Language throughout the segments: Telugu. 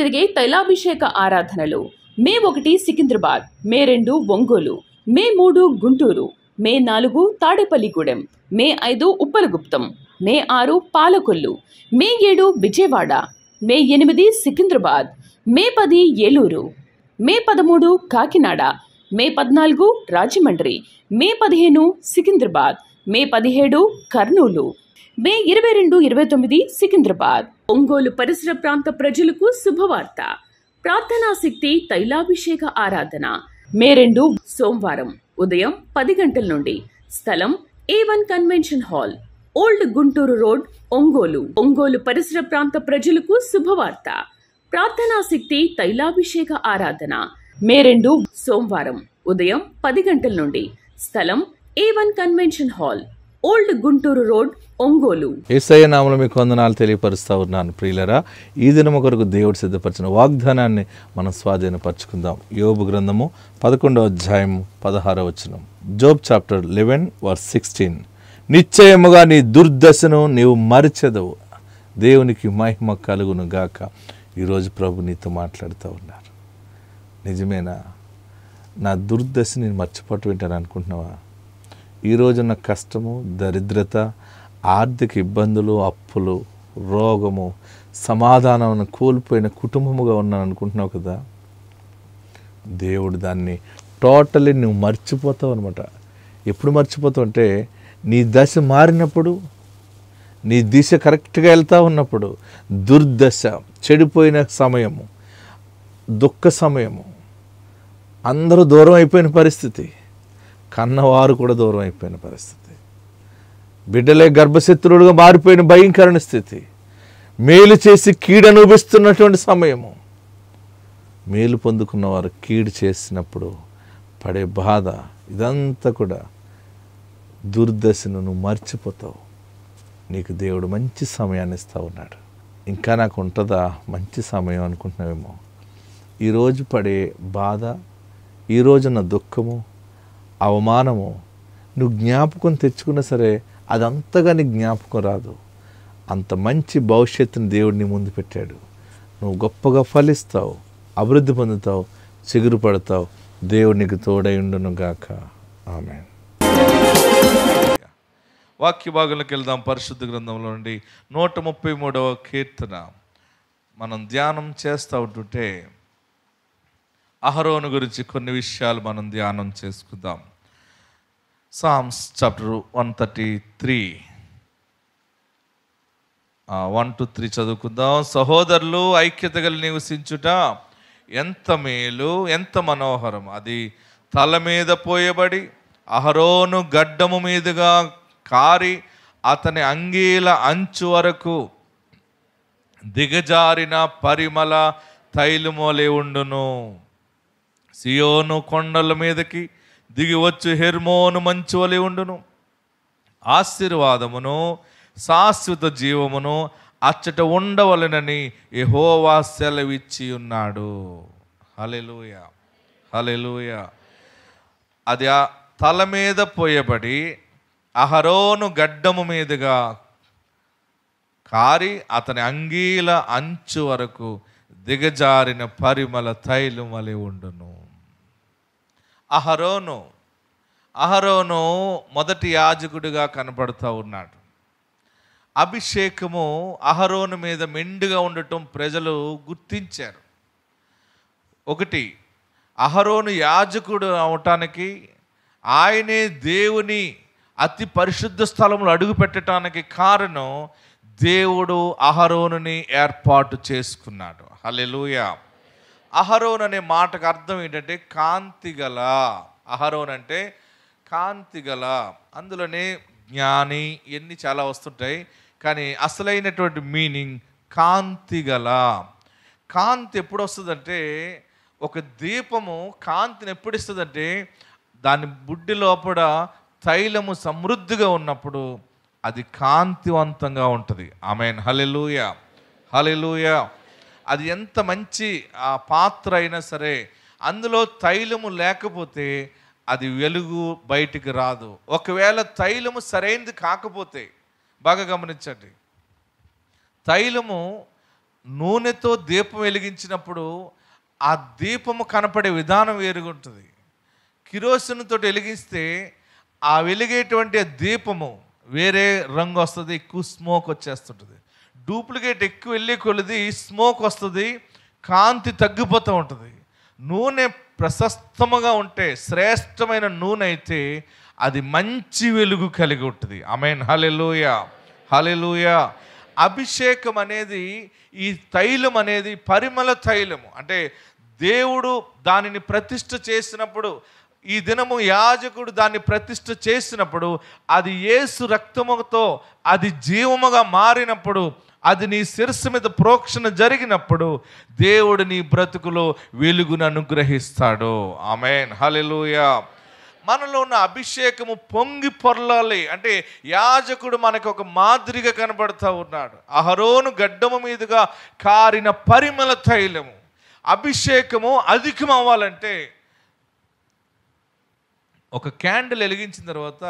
జరిగే తైలాభిషేక ఆరాధనలు మే ఒకటి సికింద్రాబాద్ మే రెండు ఒంగోలు మే మూడు గుంటూరు మే నాలుగు తాడేపల్లిగూడెం మే ఐదు ఉప్పలగుప్తం మే ఆరు పాలకొల్లు మే ఏడు విజయవాడ మే ఎనిమిది సికింద్రాబాద్ మే పది ఏలూరు మే పదమూడు కాకినాడ మే పద్నాలుగు రాజమండ్రి మే పదిహేను సికింద్రాబాద్ మే పదిహేడు కర్నూలు మే ఇరవై రెండు ఇరవై తొమ్మిది సికింద్రాబాద్ ఒంగోలు పరిసర ప్రాంత ప్రజలకు శుభవార్త ప్రార్థనా శక్తి తైలాభిషేక ఆరాధన మే రెండు సోమవారం ఉదయం పది గంటల నుండి స్థలం A one convention hall old Guntur road Ongole Ongole పరిసర ప్రాంత ప్రజలకు శుభవార్త ప్రార్థనా శక్తి తైలాభిషేక ఆరాధన మే రెండు సోమవారం ఉదయం పది గంటల నుండి స్థలం A one convention hall old Guntur road Ongole Yesayya నామలో మీకు వందనాలు తెలియపరుస్తా ఉన్నాను ప్రియులరా ఈ దినము కొరకు దేవుడు సిద్ధపరిచిన వాగ్దానాన్ని మనం స్వాధీనపరచుకుందాం యోబు గ్రంథము పదకొండవ అధ్యాయము పదహారవ వచనం Job chapter eleven verse sixteen నిశ్చయముగా నీ దుర్దశను నీవు మరిచెదవు దేవునికి మహిమ కలుగును గాక ఈరోజు ప్రభు నీతో మాట్లాడుతూ ఉన్నారు నిజమేనా నా దుర్దశ నేను మర్చిపోవటం ఏంటని అనుకుంటున్నావా ఈరోజు నా కష్టము దరిద్రత ఆర్థిక ఇబ్బందులు అప్పులు రోగము సమాధానం కోల్పోయిన కుటుంబముగా ఉన్నాను అనుకుంటున్నావు కదా దేవుడు దాన్ని టోటలీ నువ్వు మర్చిపోతావు అనమాట ఎప్పుడు మర్చిపోతావు అంటే నీ దశ మారినప్పుడు నీ దిశ కరెక్ట్గా వెళ్తా ఉన్నప్పుడు దుర్దశ చెడిపోయిన సమయము దుఃఖ సమయము అందరూ దూరం అయిపోయిన పరిస్థితి కన్నవారు కూడా దూరం అయిపోయిన పరిస్థితి బిడ్డలే గర్భశత్రువులుగా మారిపోయిన భయంకరణ స్థితి మేలు చేసి కీడు అనుభవిస్తున్నటువంటి సమయము మేలు పొందుకున్న వారు కీడు చేసినప్పుడు పడే బాధ ఇదంతా కూడా దుర్దశను నువ్వు మర్చిపోతావు నీకు దేవుడు మంచి సమయాన్ని ఇస్తా ఉన్నాడు ఇంకా నాకు ఉంటుందా మంచి సమయం అనుకుంటున్నావేమో ఈరోజు పడే బాధ ఈరోజు నా దుఃఖము అవమానము నువ్వు జ్ఞాపకం తెచ్చుకున్నా సరే అదంతగా నీ జ్ఞాపకం రాదు అంత మంచి భవిష్యత్తుని దేవుడు నీ ముందు పెట్టాడు నువ్వు గొప్పగా ఫలిస్తావు అభివృద్ధి పొందుతావు చిగురు పడతావు దేవుడు నీకు తోడై ఉండును గాక ఆమె వాక్య భాగంలోకి వెళ్దాం పరిశుద్ధ గ్రంథంలో నుండి నూట ముప్పై మూడవ కీర్తన మనం ధ్యానం చేస్తూ ఉంటుంటే అహరోను గురించి కొన్ని విషయాలు మనం ధ్యానం చేసుకుందాం Psalms chapter one thirty three one to three చదువుకుందాం సహోదరులు ఐక్యత కలిగి నివసించుట ఎంత మేలు ఎంత మనోహరం అది తల మీద పోయబడి అహరోను గడ్డము మీదుగా కారి అతని అంగీల అంచు వరకు దిగజారిన పరిమళ తైలుమోలే ఉండును సియోను కొండల మీదకి దిగి వచ్చు హెర్మోను మంచు వలె ఉండును ఆశీర్వాదమును శాశ్వత జీవమును అచ్చట ఉండవలెనని యెహోవా సెలవిచ్చి ఉన్నాడు హలెలూయ హలెలూయ అది ఆ తల మీద పోయబడి అహరోను గడ్డము మీదుగా కారి అతని అంగీల అంచు వరకు దిగజారిన పరిమళ తైలు మలి ఉండును అహరోను అహరోను మొదటి యాజకుడిగా కనపడుతూ ఉన్నాడు అభిషేకము అహరోను మీద మెండుగా ఉండటం ప్రజలు గుర్తించారు ఒకటి అహరోను యాజకుడు అవటానికి ఆయనే దేవుని అతి పరిశుద్ధ స్థలంలో అడుగు పెట్టడానికి కారణం దేవుడు అహరోనుని ఏర్పాటు చేసుకున్నాడు హలెలూయ అహరోన్ అనే మాటకు అర్థం ఏంటంటే కాంతి గల అహరోన్ అంటే కాంతి గల అందులోనే జ్ఞాని ఇవన్నీ చాలా వస్తుంటాయి కానీ అసలైనటువంటి మీనింగ్ కాంతి గల కాంతి ఎప్పుడు వస్తుందంటే ఒక దీపము కాంతిని ఎప్పుడు ఇస్తుందంటే దాని బుడ్డి లోపల తైలము సమృద్ధిగా ఉన్నప్పుడు అది కాంతివంతంగా ఉంటుంది ఆమెన్ హలెలూయ హలెలూయ అది ఎంత మంచి ఆ పాత్ర అయినా సరే అందులో తైలము లేకపోతే అది వెలుగు బయటికి రాదు ఒకవేళ తైలము సరైనది కాకపోతే బాగా గమనించండి తైలము నూనెతో దీపం వెలిగించినప్పుడు ఆ దీపము కనపడే విధానం వేరుగా ఉంటుంది కిరోసిన్తో వెలిగిస్తే ఆ వెలిగేటువంటి ఆ దీపము వేరే రంగు వస్తుంది ఎక్కువ స్మోక్ వచ్చేస్తుంటుంది డూప్లికేట్ ఎక్కువ వెళ్ళే కొలిది స్మోక్ వస్తుంది కాంతి తగ్గిపోతూ ఉంటుంది నూనె ప్రశస్తముగా ఉంటే శ్రేష్టమైన నూనె అయితే అది మంచి వెలుగు కలిగి ఉంటుంది అమెన్ హలెలూయ హలెలూయ అభిషేకం అనేది ఈ తైలం అనేది పరిమళ తైలము అంటే దేవుడు దానిని ప్రతిష్ఠ చేసినప్పుడు ఈ దినము యాజకుడు దాన్ని ప్రతిష్ఠ చేసినప్పుడు అది యేసు రక్తముతో అది జీవముగా మారినప్పుడు అది నీ శిరస్సు మీద ప్రోక్షణ జరిగినప్పుడు దేవుడు నీ బ్రతుకులో వెలుగును అనుగ్రహిస్తాడు ఆమెన్ హల్లెలూయా మనలో ఉన్న అభిషేకము పొంగి పొర్లాలి అంటే యాజకుడు మనకు ఒక మాదిరిగా కనబడుతూ ఉన్నాడు అహరోను గడ్డము మీదుగా కారిన పరిమళ తైలము అభిషేకము అధికం అవ్వాలంటే ఒక క్యాండిల్ వెలిగించిన తర్వాత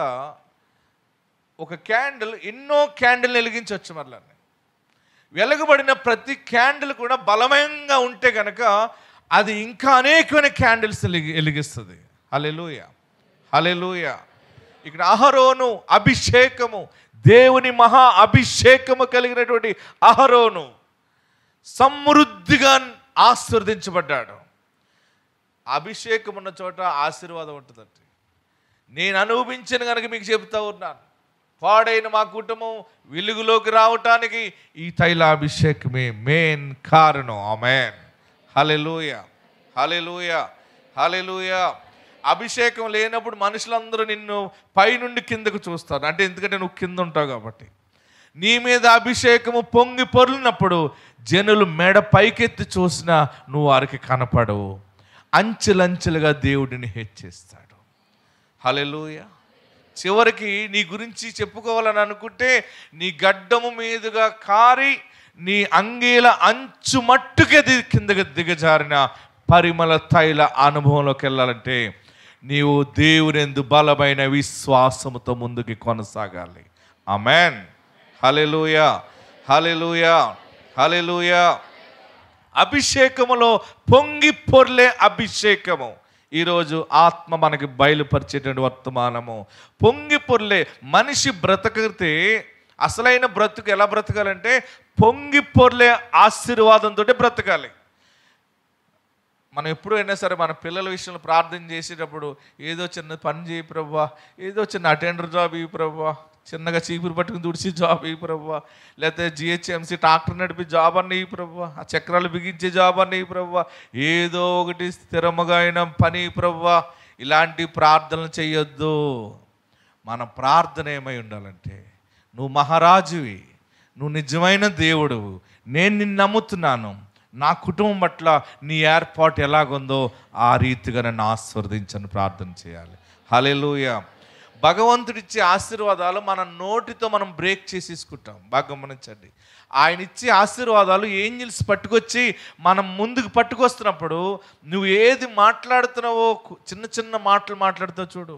ఒక క్యాండిల్ ఎన్నో క్యాండిల్ వెలిగించవచ్చు మరలా వెలగబడిన ప్రతి క్యాండిల్ కూడా బలమంగా ఉంటే కనుక అది ఇంకా అనేకమైన క్యాండిల్స్ వెలిగిస్తుంది హలెలూయ హలెలూయ ఇక్కడ అహరోను అభిషేకము దేవుని మహా అభిషేకము కలిగినటువంటి అహరోను సమృద్ధిగా ఆశీర్వదించబడ్డాడు అభిషేకం ఉన్న చోట ఆశీర్వాదం ఉంటుందండి నేను అనుభవించిన కనుక మీకు చెబుతా ఉన్నాను పాడైన మా కుటుంబం వెలుగులోకి రావటానికి ఈ తైలాభిషేకమే మెయిన్ కారణం ఆమెన్ హలెలూయ హలెలూయ హలెలూయ అభిషేకం లేనప్పుడు మనుషులందరూ నిన్ను పైనుండి కిందకు చూస్తారు అంటే ఎందుకంటే నువ్వు కింద ఉంటావు కాబట్టి నీ మీద అభిషేకము పొంగి పొర్లినప్పుడు జనులు మెడ పైకెత్తి చూసినా నువ్వు వారికి కనపడవు అంచెలంచెలుగా దేవుడిని హెచ్చిస్తాడు హలెలూయ చివరికి నీ గురించి చెప్పుకోవాలని అనుకుంటే నీ గడ్డము మీదుగా కారి నీ అంగీల అంచు మట్టుకే ది- కిందకి దిగజారిన పరిమళ తైల అనుభవంలోకి వెళ్ళాలంటే నీవు దేవునిందు బలమైన విశ్వాసముతో ముందుకి కొనసాగాలి అమెన్ హలెలూయ హలెలూయ హలెలూయ అభిషేకములో పొంగి పొర్లే అభిషేకము ఈరోజు ఆత్మ మనకి బయలుపరిచేటువంటి వర్తమానము పొంగి పొర్లే మనిషి బ్రతకితే అసలైన బ్రతుకు ఎలా బ్రతకాలంటే పొంగి పొర్లే ఆశీర్వాదంతో బ్రతకాలి మనం ఎప్పుడు అయినా సరే మన పిల్లల విషయంలో ప్రార్థన చేసేటప్పుడు ఏదో చిన్న పని చేయి ప్రభా ఏదో చిన్న అటెండర్ జాబ్ ఇవి ప్రభా చిన్నగా చీపురు పట్టుకుని తుడిచి జాబ్ ఇవి ప్రభా లేకపోతే జిహెచ్ఎంసీ ట్రాక్టర్ నడిపి జాబ్ అన్న ఇవి ప్రభా ఆ చక్రాలు బిగించే జాబ్ అన్న ఇవి ప్రభా ఏదో ఒకటి స్థిరముగా అయిన పని ప్రభా ఇలాంటి ప్రార్థనలు చేయొద్దు మన ప్రార్థన ఏమై ఉండాలంటే నువ్వు మహారాజువి నువ్వు నిజమైన దేవుడువు నేను నిన్ను నమ్ముతున్నాను నా కుటుంబం పట్ల నీ ఏర్పాటు ఎలాగుందో ఆ రీతిగా నన్ను ఆస్వర్దించని ప్రార్థన చేయాలి హలెలూయ భగవంతుడిచ్చే ఆశీర్వాదాలు మన నోటితో మనం బ్రేక్ చేసేసుకుంటాం బాగా గమనించండి ఆయన ఇచ్చే ఆశీర్వాదాలు ఏంజిల్స్ పట్టుకొచ్చి మనం ముందుకు పట్టుకొస్తున్నప్పుడు నువ్వు ఏది మాట్లాడుతున్నావో కు- చిన్న చిన్న మాటలు మాట్లాడుతావు చూడు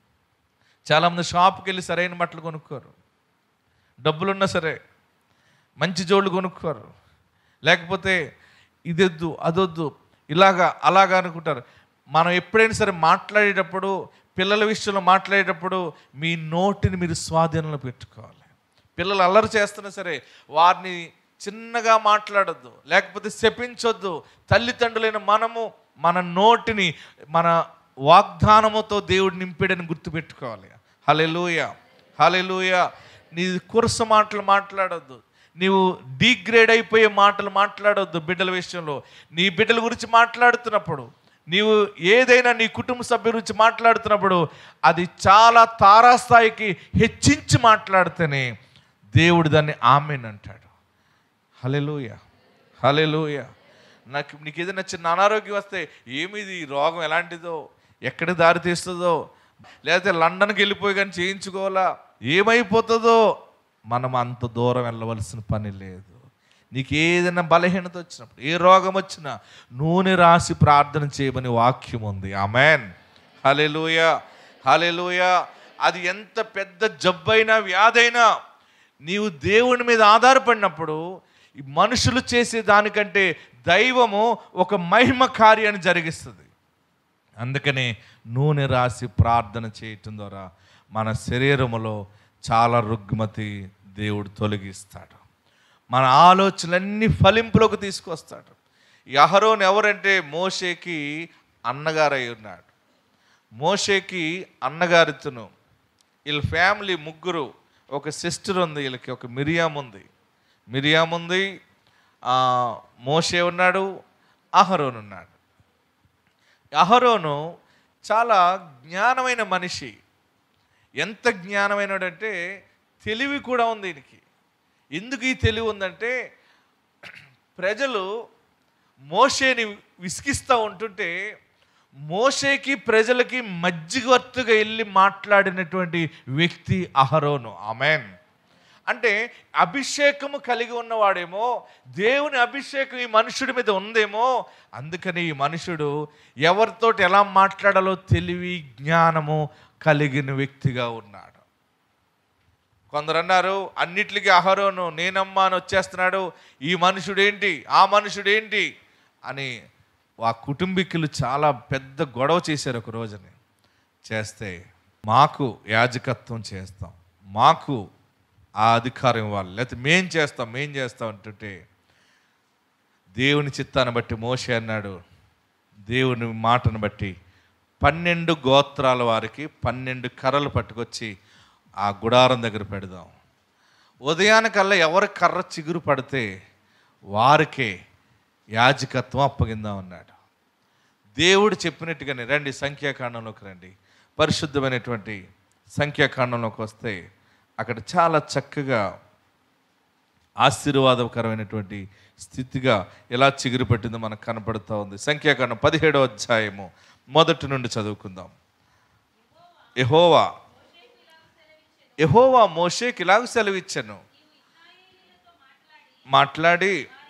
చాలామంది షాప్కి వెళ్ళి సరైన బట్టలు కొనుక్కోరు డబ్బులున్నా సరే మంచి జోళ్ళు కొనుక్కోరు లేకపోతే ఇదొద్దు అదొద్దు ఇలాగా అలాగా అనుకుంటారు మనం ఎప్పుడైనా సరే మాట్లాడేటప్పుడు పిల్లల విషయంలో మాట్లాడేటప్పుడు మీ నోటిని మీరు స్వాధీనంలో పెట్టుకోవాలి పిల్లలు అల్లరి చేస్తున్నా సరే వారిని చిన్నగా మాట్లాడొద్దు లేకపోతే శపించొద్దు తల్లిదండ్రులైన మనము మన నోటిని మన వాగ్దానముతో దేవుడు నింపాడని గుర్తుపెట్టుకోవాలి హలెలూయ హలెలూయ నీ కురస మాటలు మాట్లాడొద్దు నీవు డీగ్రేడ్ అయిపోయే మాటలు మాట్లాడొద్దు బిడ్డల విషయంలో నీ బిడ్డల గురించి మాట్లాడుతున్నప్పుడు నీవు ఏదైనా నీ కుటుంబ సభ్యుల గురించి మాట్లాడుతున్నప్పుడు అది చాలా తారాస్థాయికి హెచ్చించి మాట్లాడితేనే దేవుడు దాన్ని ఆమెన్ అంటాడు హలెలూయ హలెలూయ నాకు నీకు ఏదైనా చిన్న అనారోగ్యం వస్తే ఏమిది ఈ రోగం ఎలాంటిదో ఎక్కడ దారి తీస్తుందో లేకపోతే లండన్కి వెళ్ళిపోయి కానీ చేయించుకోవాలా ఏమైపోతుందో మనం అంత దూరం వెళ్ళవలసిన పని లేదు నీకు ఏదైనా బలహీనత వచ్చినప్పుడు ఏ రోగం వచ్చినా నూనె రాసి ప్రార్థన చేయమని వాక్యం ఉంది ఆమెన్ హలెలూయ హలెలూయ అది ఎంత పెద్ద జబ్బైనా వ్యాధైనా నీవు దేవుని మీద ఆధారపడినప్పుడు ఈ మనుషులు చేసే దానికంటే దైవము ఒక మహిమ కార్యాన్ని జరిగిస్తుంది అందుకనే నూనె రాసి ప్రార్థన చేయటం ద్వారా మన శరీరములో చాలా రుగ్మతి దేవుడు తొలగిస్తాడు మన ఆలోచనలన్నీ ఫలింపులోకి తీసుకొస్తాడు ఈ అహరోన్ ఎవరంటే మోషేకి అన్నగారై ఉన్నాడు మోషేకి అన్నగారితను వీళ్ళ ఫ్యామిలీ ముగ్గురు ఒక సిస్టర్ ఉంది వీళ్ళకి ఒక మిరియాం ఉంది మిరియాం ఉంది ఆ, మోషే ఉన్నాడు అహరోన్ ఉన్నాడు అహరోను చాలా జ్ఞానమైన మనిషి ఎంత జ్ఞానమైనడంటే తెలివి కూడా ఉంది దీనికి ఎందుకు ఈ తెలివి ఉందంటే ప్రజలు మోషేని విసిగిస్తూ ఉంటుంటే మోషేకి ప్రజలకి మధ్యవర్తుగా వెళ్ళి మాట్లాడినటువంటి వ్యక్తి అహరోను ఆమెన్ అంటే అభిషేకము కలిగి ఉన్నవాడేమో దేవుని అభిషేకం ఈ మనుషుడి మీద ఉందేమో అందుకని ఈ మనుషుడు ఎవరితోటి ఎలా మాట్లాడాలో తెలివి జ్ఞానము కలిగిన వ్యక్తిగా ఉన్నాడు కొందరు అన్నారు అన్నిటికీ అహరోను నేనమ్మా అని వచ్చేస్తున్నాడు ఈ మనుషుడేంటి ఆ మనుషుడేంటి అని ఆ కుటుంబీకులు చాలా పెద్ద గొడవ చేశారు ఒక రోజుని చేస్తే మాకు యాజకత్వం చేస్తాం మాకు ఆ అధికారం ఇవ్వాలి లేకపోతే మేం చేస్తాం మేం చేస్తాం అంటుంటే దేవుని చిత్తాన్ని బట్టి మోషే అన్నాడు దేవుని మాటను బట్టి పన్నెండు గోత్రాల వారికి పన్నెండు కర్రలు పట్టుకొచ్చి ఆ గుడారం దగ్గర పెడదాం ఉదయానికల్లా ఎవరి కర్ర చిగురు పడితే వారికే యాజకత్వం అప్పగిందాం అన్నాడు దేవుడు చెప్పినట్టుగానే రండి సంఖ్యాకాండంలోకి రండి పరిశుద్ధమైనటువంటి సంఖ్యాకాండంలోకి వస్తే అక్కడ చాలా చక్కగా ఆశీర్వాదకరమైనటువంటి స్థితిగా ఎలా చిగురు పెట్టిందో మనకు కనపడుతూ ఉంది సంఖ్యాకాండం పదిహేడవ అధ్యాయము మొదటి నుండి చదువుకుందాం యహోవా యహోవా మోషేకి ఇలాగ సెలవిచ్చాను మాట్లాడి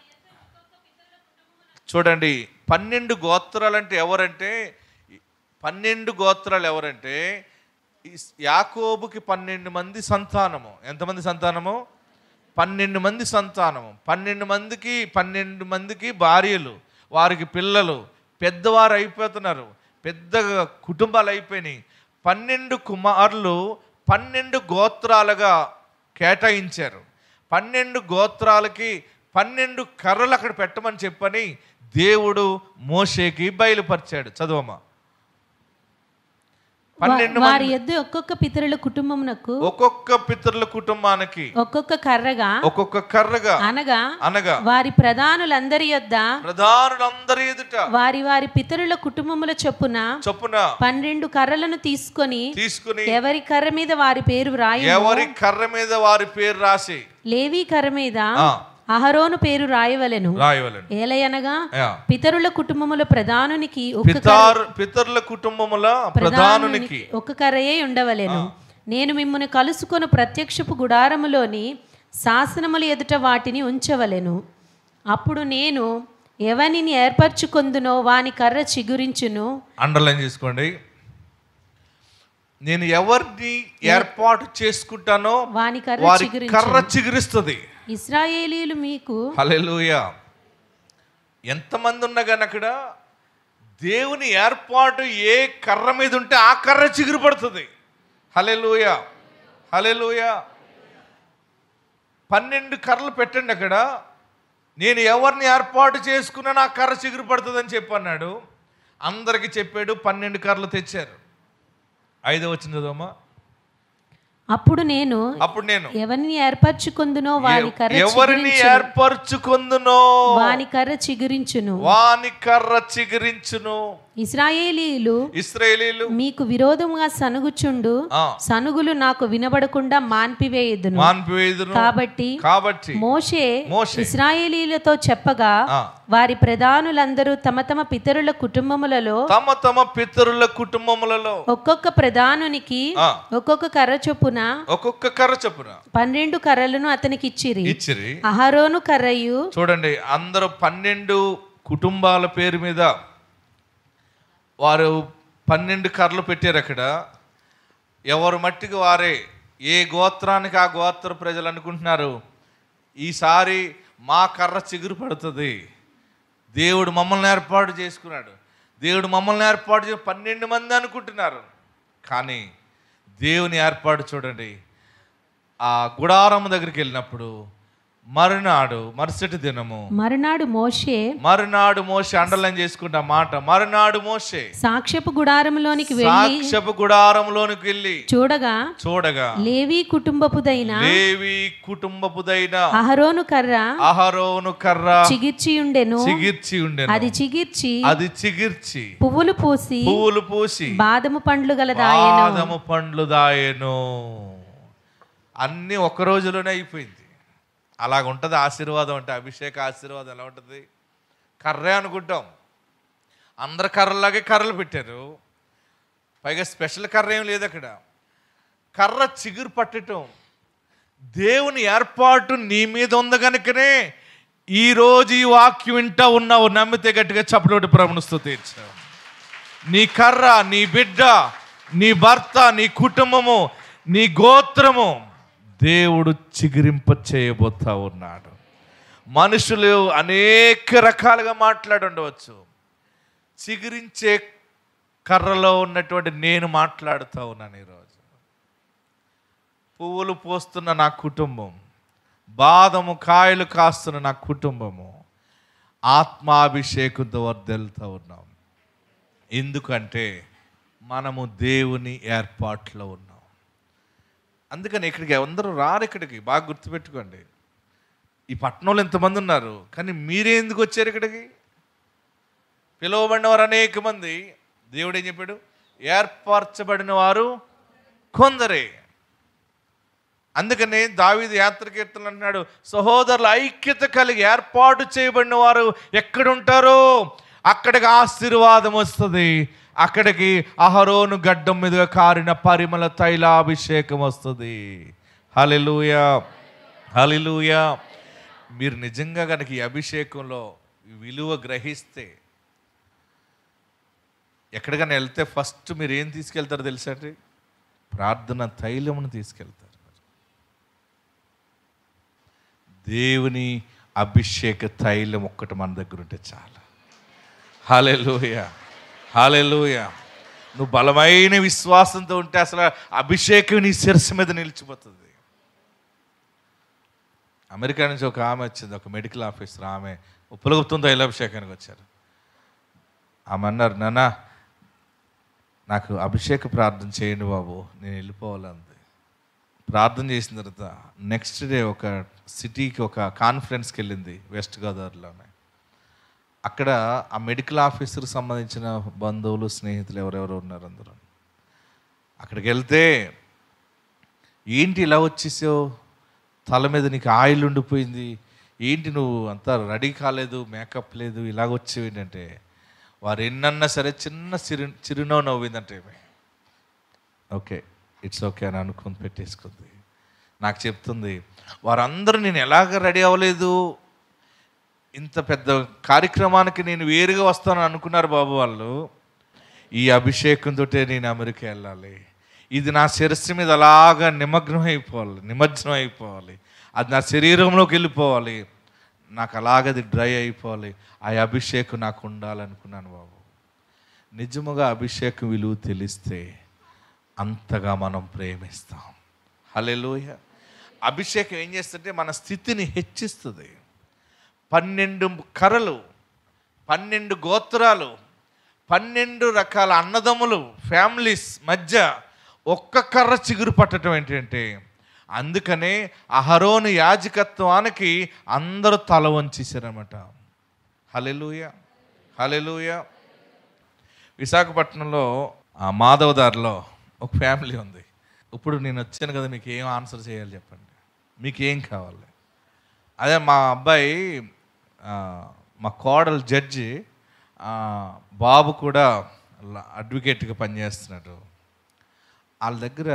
చూడండి పన్నెండు గోత్రాలు అంటే ఎవరంటే పన్నెండు గోత్రాలు ఎవరంటే ఇస్- యాకోబుకి పన్నెండు మంది సంతానము ఎంతమంది సంతానము పన్నెండు మంది సంతానము పన్నెండు మందికి పన్నెండు మందికి భార్యలు వారికి పిల్లలు పెద్దవారు అయిపోతున్నారు పెద్ద కుటుంబాలు అయిపోయినాయి పన్నెండు కుమారులు పన్నెండు గోత్రాలుగా కేటాయించారు పన్నెండు గోత్రాలకి పన్నెండు కర్రలు అక్కడ పెట్టమని చెప్పని దేవుడు మోషేకి బయలుపరిచాడు చదువమ్మా పన్నెండు వారి యొద్ద ఒక్కొక్క పితరుల కుటుంబమునకు ఒక్కొక్క పితరుల కుటుంబానికి ఒక్కొక్క కర్రగా ఒక్కొక్క కర్రగా అనగా అనగా వారి ప్రధానులందరి యొద్ద ప్రధానులందరి ఎదుట వారి వారి పితరుల కుటుంబముల చొప్పున చొప్పున పన్నెండు కర్రలను తీసుకొని తీసుకుని ఎవరి కర్ర మీద వారి పేరు వ్రాయి ఎవరి కర్ర మీద వారి పేరు రాసి లేవి కర్ర మీద ఆ, అహరోను పేరు రాయవలెను రాయవలను ఏలయనగా యా. పితరుల కుటుంబముల ప్రధానునికి ఒక పితారు పితరుల కుటుంబముల ప్రధానునికి ఒక కర్రయే ఉండవలెను నేను మిమ్మల్ని కలుసుకొని ప్రత్యక్షపు గుడారములోని శాసనముల ఎదుట వాటిని ఉంచవలెను అప్పుడు నేను ఎవనిని ఏర్పరచుకొందునో వాని కర్ర చిగురించును అండర్లైన్ చేసుకోండి నేను ఎవరిని ఏర్పాటు చేసుకుంటానో వాని కర్ర వారి చిగురించును కర్ర చిగురిస్తుంది ఇస్రాయేలీలు మీకు హల్లెలూయా ఎంతమంది ఉన్నా కానీ అక్కడ దేవుని ఏర్పాటు ఏ కర్ర మీద ఉంటే ఆ కర్ర చిగురు పడుతుంది హలెలుయ హలెలుయ పన్నెండు కర్రలు పెట్టండి అక్కడ నేను ఎవరిని ఏర్పాటు చేసుకున్నా ఆ కర్ర చిగురు పడుతుందని చెప్పన్నాడు అందరికి చెప్పాడు పన్నెండు కర్రలు తెచ్చారు ఐదో వచ్చిన చదవమ్మా అప్పుడు నేను అప్పుడు నేను ఎవరిని ఏర్పరచుకొందునో వాని కర్ర ఎవరిని చిగురించును ఏర్పరచుకుందునో వాని కర్ర చిగురించును వాని కర్ర చిగురించును ఇస్రాయేలీలు ఇస్రాయేలీలు మీకు విరోధముగా సనుగుచుండు ఆ, సనుగులు నాకు వినబడకుండా మాన్పివేయుదును మాన్పివేయుదును కాబట్టి కాబట్టి మోషే మోషే ఇస్రాయేలీలతో చెప్పగా ఆ, వారి ప్రధానులందరూ తమ తమ పితరుల కుటుంబములలో తమ తమ పితరుల కుటుంబములలో ఒక్కొక్క ప్రధానునికి ఆ, ఒక్కొక్క కర్ర చొప్పున ఒక్కొక్క కర్ర చొప్పున పన్నెండు కర్రలను అతనికి ఇచ్చిరి ఇచ్చిరి అహరోను కర్రయు చూడండి అందరూ పన్నెండు కుటుంబాల పేరు మీద వారు పన్నెండు కర్రలు పెట్టారు అక్కడ ఎవరు మట్టికి వారే ఏ గోత్రానికి ఆ గోత్ర ప్రజలు అనుకుంటున్నారు ఈసారి మా కర్ర చిగురు పడుతుంది దేవుడు మమ్మల్ని ఏర్పాటు చేసుకున్నాడు దేవుడు మమ్మల్ని ఏర్పాటు చేసి పన్నెండు మంది అనుకుంటున్నారు కానీ దేవుని ఏర్పాటు చూడండి ఆ గుడారం దగ్గరికి వెళ్ళినప్పుడు మరునాడు మరుసటి దినము మరునాడు మోషే మరునాడు మోషే అండర్లైన్ చేసుకుంటా మాట మరునాడు మోషే సాక్ష్యపు గుడారములోనికి వెళ్ళి సాక్ష్యపు గుడారంలోనికి వెళ్ళి చూడగా చూడగా లేవి కుటుంబపుదైన లేవి కుటుంబపుదైన అహరోను కర్ర అహరోను కర్ర చిగిర్చి ఉండెను చిగిర్చి ఉండెను అది చిగిర్చి అది చిగిర్చి పువ్వులు పూసి పువ్వులు పూసి బాదము పండ్లు గలదాయెను బాదము పండ్లు దాయెను అన్నీ ఒక్క రోజులోనే అయిపోయింది అలాగ ఉంటుంది ఆశీర్వాదం అంటే అభిషేక ఆశీర్వాదం ఎలా ఉంటుంది కర్రే అనుకుంటాం అందరు కర్రలాగే కర్రలు పెట్టారు పైగా స్పెషల్ కర్ర ఏం లేదు అక్కడ కర్ర చిగురు పట్టటం దేవుని ఏర్పాటు నీ మీద ఉంది కనుకనే ఈరోజు ఈ వాక్యం వింటా ఉన్నావు నమ్మితే గట్టిగా చప్పటి ప్రభునిస్తూ తీర్చావు నీ కర్ర నీ బిడ్డ నీ భర్త నీ కుటుంబము నీ గోత్రము దేవుడు చిగురింప చేయబోతా ఉన్నాడు మనుషులు అనేక రకాలుగా మాట్లాడుండవచ్చు చిగురించే కర్రలో ఉన్నటువంటి నేను మాట్లాడుతూ ఉన్నాను ఈరోజు పువ్వులు పోస్తున్న నా కుటుంబం బాదము కాయలు కాస్తున్న నా కుటుంబము ఆత్మాభిషేకంతో వర్దెళ్తూ ఉన్నాం ఎందుకంటే మనము దేవుని ఏర్పాట్లో ఉన్నాం అందుకని ఇక్కడికి అందరూ రారు ఇక్కడికి బాగా గుర్తుపెట్టుకోండి ఈ పట్టణంలో ఎంతమంది ఉన్నారు కానీ మీరే ఎందుకు వచ్చారు ఇక్కడికి పిలువబడిన వారు అనేక మంది దేవుడు ఏం చెప్పాడు ఏర్పరచబడిన వారు కొందరే అందుకని దావీదు యాత్ర కీర్తనలు అంటున్నాడు సహోదరుల ఐక్యత కలిగి ఏర్పాటు చేయబడిన వారు ఎక్కడుంటారో అక్కడికి ఆశీర్వాదం వస్తుంది అక్కడికి అహరోను గడ్డం మీదుగా కారిన పరిమళ తైలాభిషేకం వస్తుంది హలెలూయ హలెలూయ మీరు నిజంగా కనుక ఈ అభిషేకంలో ఈ విలువ గ్రహిస్తే ఎక్కడికైనా వెళ్తే ఫస్ట్ మీరు ఏం తీసుకెళ్తారో తెలుసా అండి ప్రార్థన తైలమును తీసుకెళ్తారు దేవుని అభిషేక తైలం ఒక్కటి మన దగ్గర ఉంటే చాలా హాలెలూయ హాలెలూయ నువ్వు బలమైన విశ్వాసంతో ఉంటే అసలు అభిషేకం నీ శిరస్సు మీద నిలిచిపోతుంది అమెరికా నుంచి ఒక ఆమె వచ్చింది ఒక మెడికల్ ఆఫీసర్ ఆమె ఉప్పలగుప్తం తైలాభిషేకానికి వచ్చారు ఆమె అన్నారు నాన్న నాకు అభిషేక ప్రార్థన చేయండి బాబు నేను వెళ్ళిపోవాలంది ప్రార్థన చేసిన తర్వాత నెక్స్ట్ డే ఒక సిటీకి ఒక కాన్ఫరెన్స్కి వెళ్ళింది వెస్ట్ గోదావరిలోనే అక్కడ ఆ మెడికల్ ఆఫీసర్కి సంబంధించిన బంధువులు స్నేహితులు ఎవరెవరు ఉన్నారు అందరూ అక్కడికి వెళ్తే ఏంటి ఇలా వచ్చేసావు తల మీద నీకు ఆయిల్ ఉండిపోయింది ఏంటి నువ్వు అంతా రెడీ కాలేదు మేకప్ లేదు ఇలాగ వచ్చేవి ఏంటంటే వారు ఎన్నన్నా సరే చిన్న చిరు చిరునవ్వు నవ్విందంటే ఈమె. ఓకే ఇట్స్ ఓకే అని అనుకుని పెట్టేసుకుంది నాకు చెప్తుంది వారందరూ నేను ఎలాగ రెడీ అవ్వలేదు ఇంత పెద్ద కార్యక్రమానికి నేను వేరుగా వస్తానని అనుకున్నారు బాబు వాళ్ళు ఈ అభిషేకంతో నేను అమెరికా వెళ్ళాలి ఇది నా శిరస్సు మీద అలాగా నిమగ్నం అయిపోవాలి నిమజ్జనం అయిపోవాలి అది నా శరీరంలోకి వెళ్ళిపోవాలి నాకు అలాగది డ్రై అయిపోవాలి ఆ అభిషేకం నాకు ఉండాలనుకున్నాను బాబు నిజముగా అభిషేకం విలువ తెలిస్తే అంతగా మనం ప్రేమిస్తాం హలెలూయ అభిషేకం ఏం చేస్తుంటే మన స్థితిని హెచ్చిస్తుంది పన్నెండు కర్రలు పన్నెండు గోత్రాలు పన్నెండు రకాల అన్నదమ్ములు ఫ్యామిలీస్ మధ్య ఒక్క కర్ర చిగురు పట్టడం ఏంటంటే అందుకనే అహరోను యాజకత్వానికి అందరూ తల వంచేశారన్నమాట హలెలూయ హలెలూయ విశాఖపట్నంలో ఆ మాధవదారిలో ఒక ఫ్యామిలీ ఉంది ఇప్పుడు నేను వచ్చాను కదా మీకు ఏం ఆన్సర్ చేయాలి చెప్పండి మీకు ఏం కావాలి అదే మా అబ్బాయి ఆ, మా కోడలు జడ్జి ఆ, బాబు కూడా ల- అడ్వకేట్గా పనిచేస్తున్నాడు వాళ్ళ దగ్గర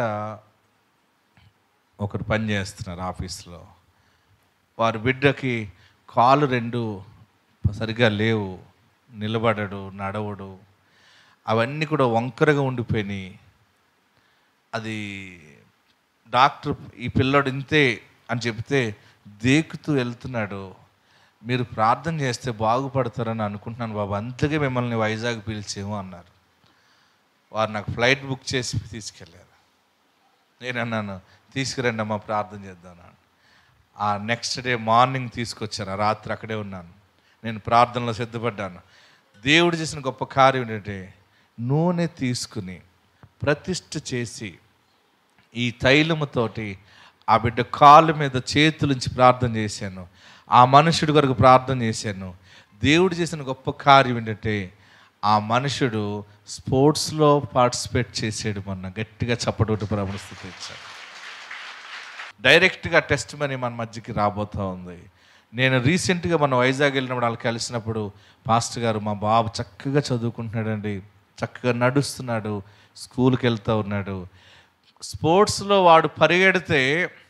ఒకరు పని చేస్తున్నారు ఆఫీస్లో వారి బిడ్డకి కాలు రెండు సరిగా లేవు నిలబడడు నడవడు అవన్నీ కూడా వంకరగా ఉండిపోయినాయి అది డాక్టర్ ఈ పిల్లోడు ఇంతే అని చెప్తే దేకుతూ వెళ్తున్నాడు మీరు ప్రార్థన చేస్తే బాగుపడతారని అనుకుంటున్నాను బాబు అందుకే మిమ్మల్ని వైజాగ్ పిలిచేమో అన్నారు వారు నాకు ఫ్లైట్ బుక్ చేసి తీసుకెళ్ళారు నేను అన్నాను తీసుకురండి అమ్మా ప్రార్థన చేద్దాం అన్నాను. ఆ నెక్స్ట్ డే మార్నింగ్ తీసుకొచ్చాను ఆ రాత్రి అక్కడే ఉన్నాను నేను ప్రార్థనలో సిద్ధపడ్డాను దేవుడు చేసిన గొప్ప కార్యం ఏంటంటే నూనె తీసుకుని ప్రతిష్ఠ చేసి ఈ తైలముతోటి ఆ బిడ్డ కాళ్ళ మీద చేతులుంచి ప్రార్థన చేశాను ఆ మనుషుడి కొరకు ప్రార్థన చేశాను దేవుడు చేసిన గొప్ప కార్యం ఏంటంటే ఆ మనుషుడు స్పోర్ట్స్లో పార్టిసిపేట్ చేసాడు మొన్న గట్టిగా చప్పటి ప్రభుని స్థుతించాడు డైరెక్ట్గా టెస్ట్ మనీ మన మధ్యకి రాబోతూ ఉంది నేను రీసెంట్గా మన వైజాగ్ వెళ్ళినప్పుడు వాళ్ళు కలిసినప్పుడు పాస్టర్ గారు మా బాబు చక్కగా చదువుకుంటున్నాడండి చక్కగా నడుస్తున్నాడు స్కూల్కి వెళ్తూ ఉన్నాడు స్పోర్ట్స్లో వాడు పరిగెడితే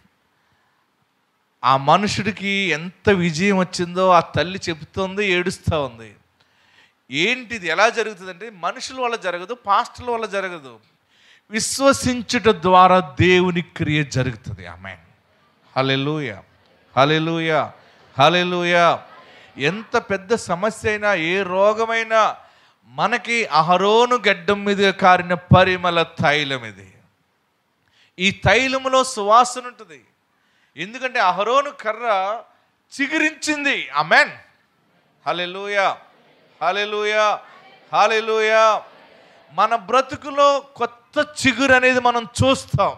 ఆ మనుషుడికి ఎంత విజయం వచ్చిందో ఆ తల్లి చెబుతోంది ఏడుస్తూ ఉంది ఏంటిది ఎలా జరుగుతుందంటే మనుషుల వల్ల జరగదు పాస్టర్ల వల్ల జరగదు విశ్వసించుట ద్వారా దేవుని క్రియ జరుగుతుంది ఆమె హలెలూయ హలెలూయ హలెలూయ ఎంత పెద్ద సమస్య అయినా ఏ రోగమైనా మనకి అహరోను గడ్డం మీద కారిన పరిమళ తైలం ఇది ఈ తైలములో సువాసన ఉంటుంది ఎందుకంటే అహరోను కర్ర చిగురించింది అమెన్ హలెలూయ హలెలూయ హలెలూయ మన బ్రతుకులో కొత్త చిగురు అనేది మనం చూస్తాం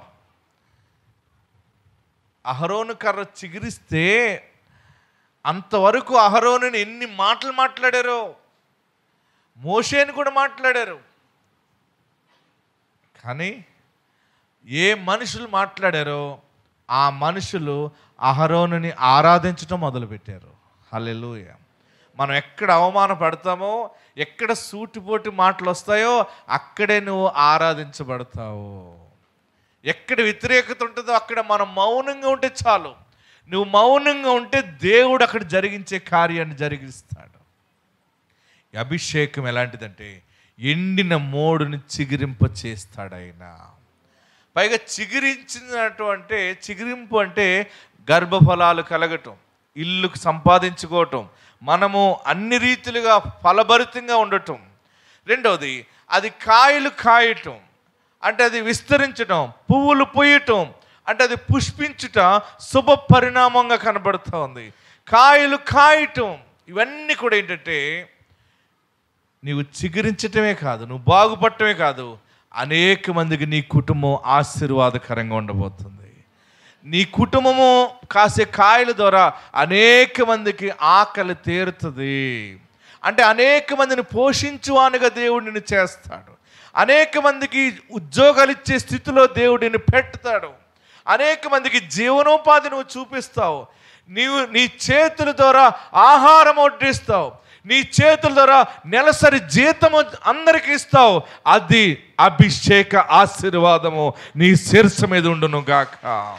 అహరోను కర్ర చిగురిస్తే అంతవరకు అహరోనుని ఎన్ని మాటలు మాట్లాడారో మోషేని కూడా మాట్లాడారు కానీ ఏ మనుషులు మాట్లాడారో ఆ మనుషులు అహరోనుని ఆరాధించడం మొదలుపెట్టారు హల్లెలూయ మనం ఎక్కడ అవమానపడతామో ఎక్కడ సూటిపోటి మాటలు వస్తాయో అక్కడే నువ్వు ఆరాధించబడతావు ఎక్కడ వ్యతిరేకత ఉంటుందో అక్కడ మనం మౌనంగా ఉంటే చాలు నువ్వు మౌనంగా ఉంటే దేవుడు అక్కడ జరిగించే కార్యాన్ని జరిగిస్తాడు ఈ అభిషేకం ఎలాంటిదంటే ఎండిన మోడుని చిగిరింప చేస్తాడు ఆయన పైగా చిగురించినట్టు అంటే చిగురింపు అంటే గర్భఫలాలు కలగటం ఇల్లుకు సంపాదించుకోవటం మనము అన్ని రీతిలుగా ఫలభరితంగా ఉండటం రెండవది అది కాయలు కాయటం అంటే అది విస్తరించటం పువ్వులు పూయటం అంటే అది పుష్పించుట శుభ పరిణామంగా కనబడుతూ ఉంది కాయలు కాయటం ఇవన్నీ కూడా ఏంటంటే నీవు చిగురించటమే కాదు నువ్వు బాగుపడటమే కాదు అనేక మందికి నీ కుటుంబం ఆశీర్వాదకరంగా ఉండబోతుంది నీ కుటుంబము కాసే కాయల ద్వారా అనేక మందికి ఆకలి తీరుతుంది అంటే అనేక మందిని పోషించువానుగా దేవుడు నిన్ను చేస్తాడు అనేక మందికి ఉద్యోగాలు ఇచ్చే స్థితిలో దేవుడిని పెడతాడు అనేక మందికి జీవనోపాధి నువ్వు చూపిస్తావు నీవు నీ చేతుల ద్వారా ఆహారం వడ్డిస్తావు నీ చేతుల ద్వారా నెలసరి జీతము అందరికి ఇస్తావు అది అభిషేక ఆశీర్వాదము నీ శిరస్సు మీద ఉండును గాక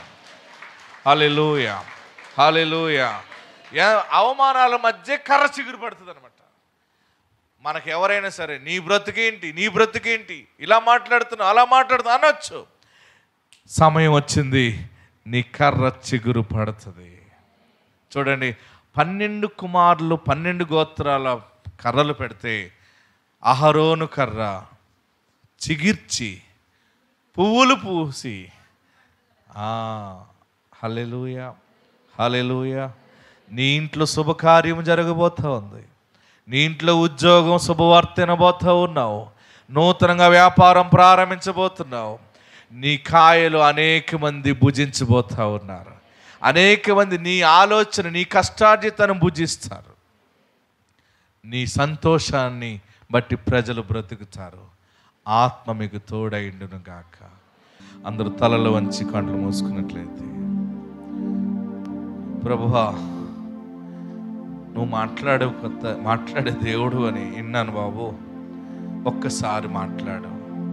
హలెలూయ హలెలూయ అవమానాల మధ్య కర్ర చిగురు పడుతుంది అనమాట మనకు ఎవరైనా సరే నీ బ్రతుకేంటి నీ బ్రతుకేంటి ఇలా మాట్లాడుతున్నావు అలా మాట్లాడుతున్నావు అనొచ్చు సమయం వచ్చింది నీ కర్ర చిగురు పడుతుంది చూడండి పన్నెండు కుమారులు పన్నెండు గోత్రాల కర్రలు పెడితే అహరోను కర్ర చిగిర్చి పువ్వులు పూసి హలెలూయ హలెలూయ నీ ఇంట్లో శుభకార్యం జరగబోతా ఉంది నీ ఇంట్లో ఉద్యోగం శుభవార్త వినబోతా ఉన్నావు నూతనంగా వ్యాపారం ప్రారంభించబోతున్నావు నీ కాయలు అనేక మంది భుజించబోతా ఉన్నారు అనేక మంది నీ ఆలోచన నీ కష్టార్జితను భుజిస్తారు నీ సంతోషాన్ని బట్టి ప్రజలు బ్రతుకుతారు ఆత్మ మీకు తోడైండును గాక అందరూ తలలు వంచి కండ్లు మూసుకున్నట్లయితే ప్రభువా నువ్వు మాట్లాడే కొత్త మాట్లాడే దేవుడు అని విన్నాను బాబు ఒక్కసారి మాట్లాడు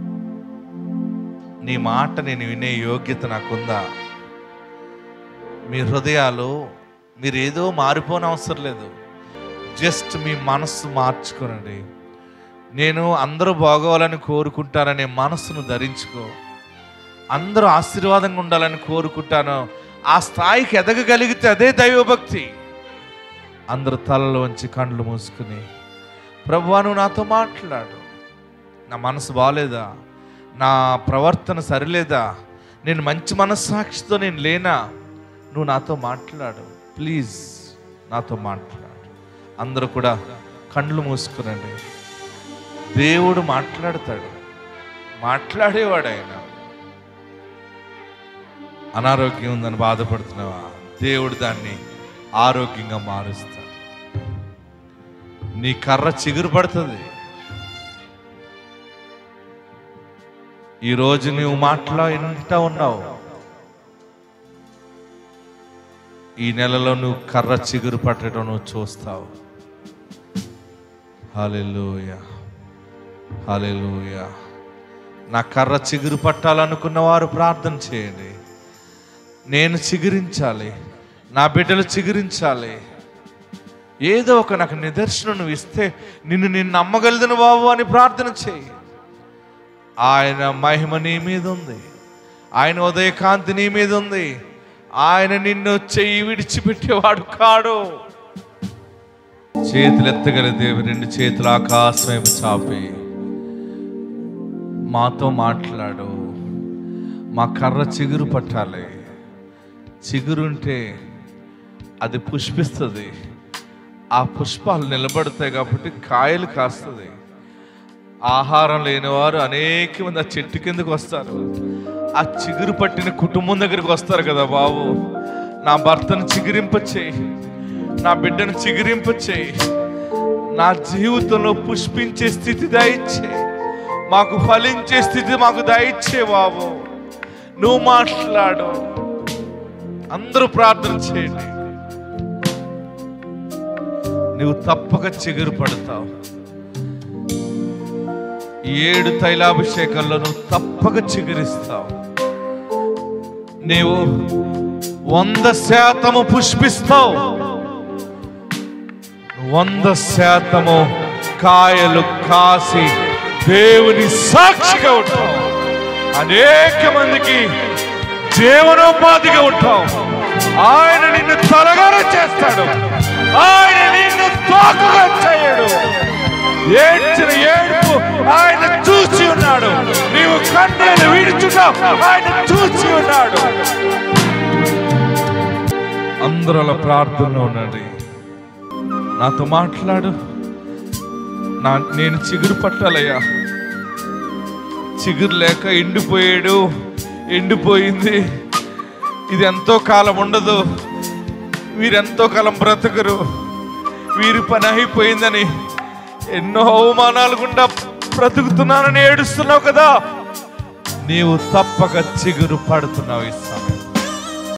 నీ మాట నేను వినే యోగ్యత నాకుందా మీ హృదయాలు మీరు ఏదో మారిపోని అవసరం లేదు జస్ట్ మీ మనస్సు మార్చుకోనండి నేను అందరూ బాగోవాలని కోరుకుంటాననే మనస్సును ధరించుకో అందరూ ఆశీర్వాదంగా ఉండాలని కోరుకుంటాను ఆ స్థాయికి ఎదగగలిగితే అదే దైవభక్తి అందరు తలలోంచి కండ్లు మూసుకుని ప్రభువా నువ్వు నాతో మాట్లాడు నా మనసు బాగాలేదా నా ప్రవర్తన సరిలేదా నేను మంచి మనస్సాక్షితో నేను లేనా నువ్వు నాతో మాట్లాడు ప్లీజ్ నాతో మాట్లాడు అందరూ కూడా కండ్లు మూసుకునండి దేవుడు మాట్లాడతాడు మాట్లాడేవాడు ఆయన అనారోగ్యం ఉందని బాధపడుతున్నావా దేవుడు దాన్ని ఆరోగ్యంగా మారుస్తాడు నీ కర్ర చిగురు పడుతుంది ఈరోజు నువ్వు మాటలో ఇంట ఉన్నావు ఈ నెలలో నువ్వు కర్ర చిగురు పట్టడం నువ్వు చూస్తావు హాలెలూయ హాలెలూయ నా కర్ర చిగురు పట్టాలనుకున్న వారు ప్రార్థన చేయండి నేను చిగురించాలి నా బిడ్డలు చిగురించాలి ఏదో ఒక నాకు నిదర్శనం నువ్వు ఇస్తే నిన్ను నేను నమ్మగలదును బాబు అని ప్రార్థన చేయి ఆయన మహిమ నీ మీద ఉంది ఆయన ఉదయకాంతి నీ మీద ఉంది ఆయన నిన్ను చెయ్యి విడిచిపెట్టేవాడు కాడు చేతులు ఎత్తగల దేవి రెండు చేతులు ఆకాశం వైపు చాపి మాతో మాట్లాడు మా కర్ర చిగురు పట్టాలి చిగురుంటే అది పుష్పిస్తుంది ఆ పుష్పాలు నిలబడతాయి కాబట్టి కాయలు కాస్తుంది ఆహారం లేనివారు అనేక మంది ఆ చెట్టు కిందకు వస్తారు ఆ చిగురు పట్టిన కుటుంబం దగ్గరికి వస్తారు కదా బాబు నా భర్తను చిగురింపచేయి నా బిడ్డను చిగురింపచేయి నా జీవితంలో పుష్పించే స్థితి దయచే మాకు ఫలించే స్థితి మాకు దయచే బాబు నువ్వు మాట్లాడు అందరూ ప్రార్థన చేయండి నువ్వు తప్పక చిగురు పడతావు ఈ ఏడు తైలాభిషేకంలో నువ్వు తప్పక చిగురిస్తావు నీవు వంద శాతము పుష్పిస్తావు వంద శాతము కాయలు కాసి దేవుని సాక్షిగా ఉంటావు అనేక మందికి జీవనోపాధిగా ఉంటావు ఆయన నిన్ను తలగానే చేస్తాడు ఆయన నిన్ను తోకగా చేయడు ఏడ్చిన ఏడుపు ఆయన చూసి ఉన్నాడు నీవు కన్నీళ్ళు విడుచున్నావు ఆయన చూసి ఉన్నాడు అందరూ అలా ప్రార్థనలో ఉండండి నాతో మాట్లాడు నా నేను చిగురు పట్టాలయ్యా చిగురు లేక ఎండిపోయాడు ఎండిపోయింది ఇది ఎంతో కాలం ఉండదు వీరెంతో కాలం బ్రతకరు వీరి పని అయిపోయిందని ఎన్నో అవమానాలు గుండా బ్రతుకుతున్నానని ఏడుస్తున్నావు కదా నీవు తప్పక చిగురు పడుతున్నావు ఈ సమయం